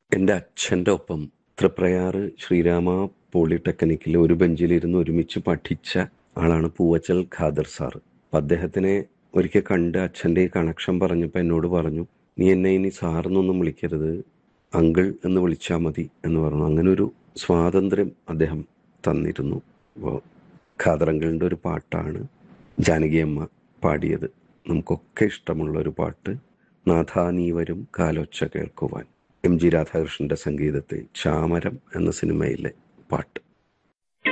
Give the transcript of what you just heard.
എൻ്റെ അച്ഛൻ്റെ ഒപ്പം തൃപ്രയാറ് ശ്രീരാമ പോളിടെക്നിക്കിൽ ഒരു ബെഞ്ചിലിരുന്ന് ഒരുമിച്ച് പഠിച്ച ആളാണ് പൂവച്ചൽ ഖാദർ സാറ് അപ്പം അദ്ദേഹത്തിനെ ഒരിക്കൽ കണ്ട് അച്ഛൻ്റെ ഈ കണക്ഷൻ പറഞ്ഞപ്പോൾ എന്നോട് പറഞ്ഞു നീ എന്നെ ഇനി സാറെന്നൊന്നും വിളിക്കരുത് അങ്കിൾ എന്ന് വിളിച്ചാൽ മതി എന്ന് പറഞ്ഞു അങ്ങനെ ഒരു സ്വാതന്ത്ര്യം അദ്ദേഹം തന്നിരുന്നു അപ്പോൾ ഖാദറങ്കിളിൻ്റെ ഒരു പാട്ടാണ് ജാനകിയമ്മ പാടിയത് നമുക്കൊക്കെ ഇഷ്ടമുള്ള ഒരു പാട്ട് നാഥാ നീ വരും കാലൊച്ച കേൾക്കുവാൻ എം ജി രാധാകൃഷ്ണന്റെ സംഗീതത്തിൽ ചാമരം എന്ന സിനിമയിലെ പാട്ട്